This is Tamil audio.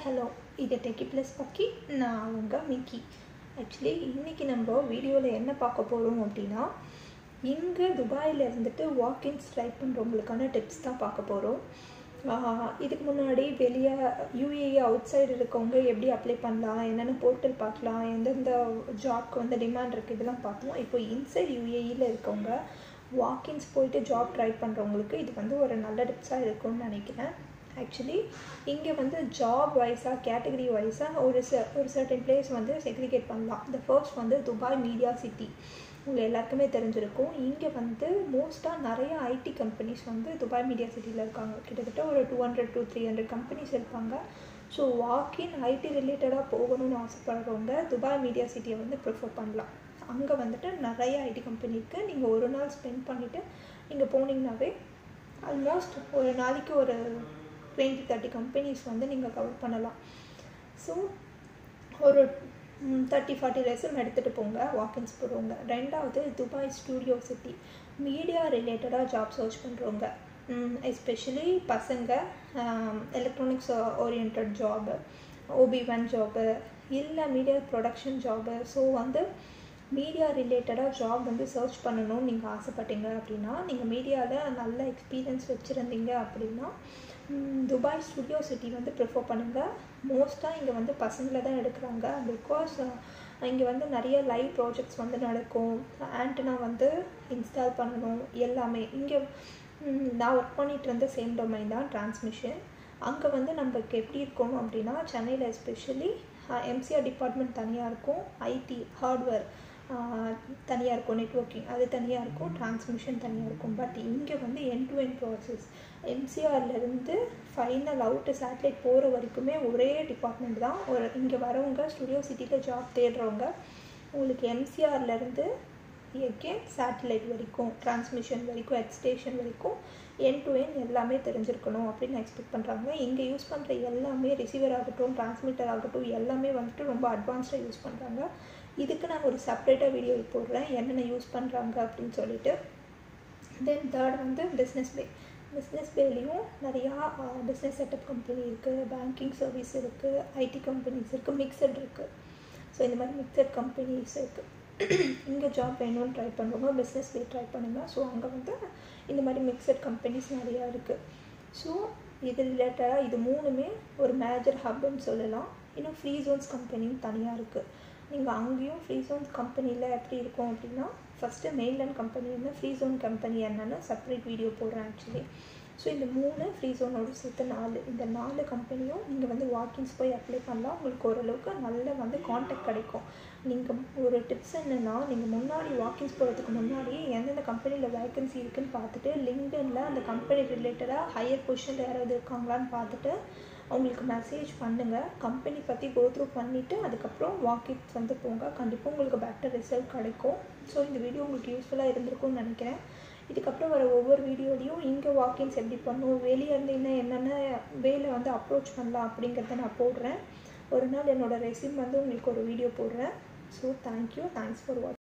ஹலோ இது டெக்கி ப்ளஸ் பக்கி நான் உங்கள் மிக்கி ஆக்சுவலி இன்றைக்கி நம்ம வீடியோவில் என்ன பார்க்க போகிறோம் அப்படின்னா இங்கே துபாயில் இருந்துட்டு வாக்கின்ஸ் ட்ரை பண்ணுறவங்களுக்கான டிப்ஸ் தான் பார்க்க போகிறோம் இதுக்கு முன்னாடி வெளியே யூஏஏ அவுட் சைடு இருக்கவங்க எப்படி அப்ளை பண்ணலாம் என்னென்ன போர்ட்டல் பார்க்கலாம் எந்தெந்த ஜாப்க்கு வந்து டிமாண்ட் இருக்குது இதெல்லாம் பார்த்தோம் இப்போ இன்சைட் யூஏஇயில் இருக்கவங்க வாக்கின்ஸ் போயிட்டு ஜாப் ட்ரை பண்ணுறவங்களுக்கு இது வந்து ஒரு நல்ல டிப்ஸாக இருக்கும்னு நினைக்கிறேன் ஆக்சுவலி இங்கே வந்து ஜாப் வைஸாக கேட்டகரி வைஸாக ஒரு ச ஒரு சர்டன் பிளேஸ் வந்து செக்ரிகேட் பண்ணலாம் இந்த ஃபர்ஸ்ட் வந்து துபாய் மீடியா சிட்டி உங்கள் எல்லாருக்குமே தெரிஞ்சிருக்கும் இங்கே வந்து மோஸ்ட்டாக நிறைய ஐடி கம்பெனிஸ் வந்து துபாய் மீடியா சிட்டியில் இருக்காங்க கிட்டத்தட்ட ஒரு two hundred two three hundred companies இருப்பாங்க ஸோ வாக்கின் ஐடி ரிலேட்டடாக போகணும்னு ஆசைப்படுறவங்க துபாய் மீடியா சிட்டியை வந்து ப்ரிஃபர் பண்ணலாம் அங்கே வந்துட்டு நிறைய ஐடி கம்பெனி இருக்குது நீங்கள் ஒரு நாள் ஸ்பெண்ட் பண்ணிவிட்டு நீங்கள் போனீங்கன்னாவே ஆல்மோஸ்ட் ஒரு நாளைக்கு ஒரு டுவெண்ட்டி தேர்ட்டி கம்பெனிஸ் வந்து நீங்கள் கவர் பண்ணலாம் ஸோ ஒரு தேர்ட்டி ஃபார்ட்டி ரெசம் எடுத்துகிட்டு போங்க வாக்கின்ஸ் போடுறவங்க ரெண்டாவது துபாய் ஸ்டூடியோ சிட்டி மீடியா ரிலேட்டடாக ஜாப் சர்ச் பண்ணுறவங்க எஸ்பெஷலி பசங்க electronics orient job OB van job இல்லை மீடியா ப்ரொடக்ஷன் ஜாபு ஸோ வந்து மீடியா ரிலேட்டடாக ஜாப் வந்து சர்ச் பண்ணணும்னு நீங்கள் ஆசைப்பட்டீங்க அப்படின்னா நீங்கள் மீடியாவில் நல்ல எக்ஸ்பீரியன்ஸ் வச்சுருந்தீங்க அப்படின்னா துபாய் ஸ்டுடியோ சிட்டி வந்து ப்ரிஃபர் பண்ணுங்கள் மோஸ்ட்டாக இங்கே வந்து பசங்களை தான் எடுக்கிறாங்க பிகாஸ் இங்கே வந்து நிறைய லைவ் ப்ராஜெக்ட்ஸ் வந்து நடக்கும் ஆண்டனா வந்து இன்ஸ்டால் பண்ணணும் எல்லாமே இங்கே நான் ஒர்க் பண்ணிகிட்டு இருந்த சேம் டொமைன் தான் டிரான்ஸ்மிஷன் அங்கே வந்து நம்மளுக்கு எப்படி இருக்கணும் அப்படின்னா சென்னையில் எஸ்பெஷலி எம்சிஆர் டிபார்ட்மெண்ட் தனியாக இருக்கும் ஐடி ஹார்ட்வேர் தனியாக இருக்கும் நெட்ஒர்க்கிங் அது தனியாக இருக்கும் டிரான்ஸ்மிஷன் தனியாக இருக்கும் பட் இங்கே வந்து என் டு என் ப்ராசஸ் எம்சிஆர்லேருந்து ஃபைனல் அவுட்டு சேட்டலைட் போகிற வரைக்குமே ஒரே டிபார்ட்மெண்ட் தான் ஒரு இங்கே வரவங்க ஸ்டுடியோ சிட்டியில் ஜாப் தேடுறவங்க உங்களுக்கு எம்சிஆர்லேருந்து எகேன் சேட்டலைட் வரைக்கும் டிரான்ஸ்மிஷன் வரைக்கும் எட் ஸ்டேஷன் வரைக்கும் என் டு என் எல்லாமே தெரிஞ்சிருக்கணும் அப்படின்னு எக்ஸ்பெக்ட் பண்ணுறாங்க இங்கே யூஸ் பண்ணுற எல்லாமே ரிசீவர் ஆகட்டும் டிரான்ஸ்மிட்டர் ஆகட்டும் எல்லாமே வந்துட்டு ரொம்ப அட்வான்ஸ்டாக யூஸ் பண்ணுறாங்க இதுக்கு நான் ஒரு செப்ரேட்டாக வீடியோ போடுறேன் என்னென்ன யூஸ் பண்ணுறாங்க அப்படின்னு சொல்லிட்டு தென் தேர்ட் வந்து பிஸ்னஸ் பே பிஸ்னஸ் பேலையும் நிறையா பிஸ்னஸ் செட்டப் கம்பெனி இருக்குது பேங்கிங் சர்வீஸ் இருக்குது ஐடி கம்பெனிஸ் இருக்குது மிக்சட் இருக்குது ஸோ இந்த மாதிரி மிக்சட் கம்பெனிஸ் இருக்குது இங்கே ஜாப் வேணும்னு ட்ரை பண்ணுறவங்க பிஸ்னஸ் பே ட்ரை பண்ணுங்கள் ஸோ அங்கே வந்து இந்த மாதிரி மிக்சட் கம்பெனிஸ் நிறையா இருக்குது ஸோ இது ரிலேட்டடாக இது மூணுமே ஒரு மேஜர் ஹப்னு சொல்லலாம் இன்னும் ஃப்ரீ ஜோன்ஸ் கம்பெனியும் தனியாக இருக்குது நீங்கள் அங்கேயும் ஃப்ரீ ஜோன்ஸ் கம்பெனியில் எப்படி இருக்கும் அப்படின்னா ஃபஸ்ட்டு மெயின்லேண்ட் கம்பெனி என்ன ஃப்ரீ ஜோன் கம்பெனி என்னென்னு செப்பரேட் வீடியோ போடுறேன் ஆக்சுவலி ஸோ இந்த மூணு ஃப்ரீ ஜோனோடு சேர்த்து நாலு இந்த நாலு கம்பெனியும் நீங்கள் வந்து வாக்கின்ஸ் போய் அப்ளை பண்ணலாம் உங்களுக்கு ஓரளவுக்கு நல்ல வந்து காண்டாக்ட் கிடைக்கும் நீங்கள் ஒரு டிப்ஸ் என்னென்னா நீங்கள் முன்னாடி வாக்கின்ஸ் போகிறதுக்கு முன்னாடி எந்தெந்த கம்பெனியில் வேக்கன்சி இருக்குதுன்னு பார்த்துட்டு லிங்க்டின்ல அந்த கம்பெனி ரிலேட்டடாக ஹையர் பொசிஷனில் யாராவது இருக்காங்களான்னு பார்த்துட்டு அவங்களுக்கு மெசேஜ் பண்ணுங்கள் கம்பெனி பற்றி கோத்ரூ பண்ணிவிட்டு அதுக்கப்புறம் வாக்கின்ஸ் வந்து போங்க கண்டிப்பாக உங்களுக்கு பெட்டர் ரிசல்ட் கிடைக்கும் ஸோ இந்த வீடியோ உங்களுக்கு யூஸ்ஃபுல்லாக இருந்திருக்கும்னு நினைக்கிறேன் இதுக்கப்புறம் வர ஒவ்வொரு வீடியோலையும் இங்கே வாக்கின்ஸ் எப்படி பண்ணும் வெளியே இருந்தீங்கன்னா என்னென்ன வேலை வந்து அப்ரோச் பண்ணலாம் அப்படிங்கிறத நான் போடுறேன் ஒரு நாள் என்னோடய ரெசியூம் வந்து உங்களுக்கு ஒரு வீடியோ போடுறேன் ஸோ தேங்க்யூ தேங்க்ஸ் ஃபார் வாட்சிங்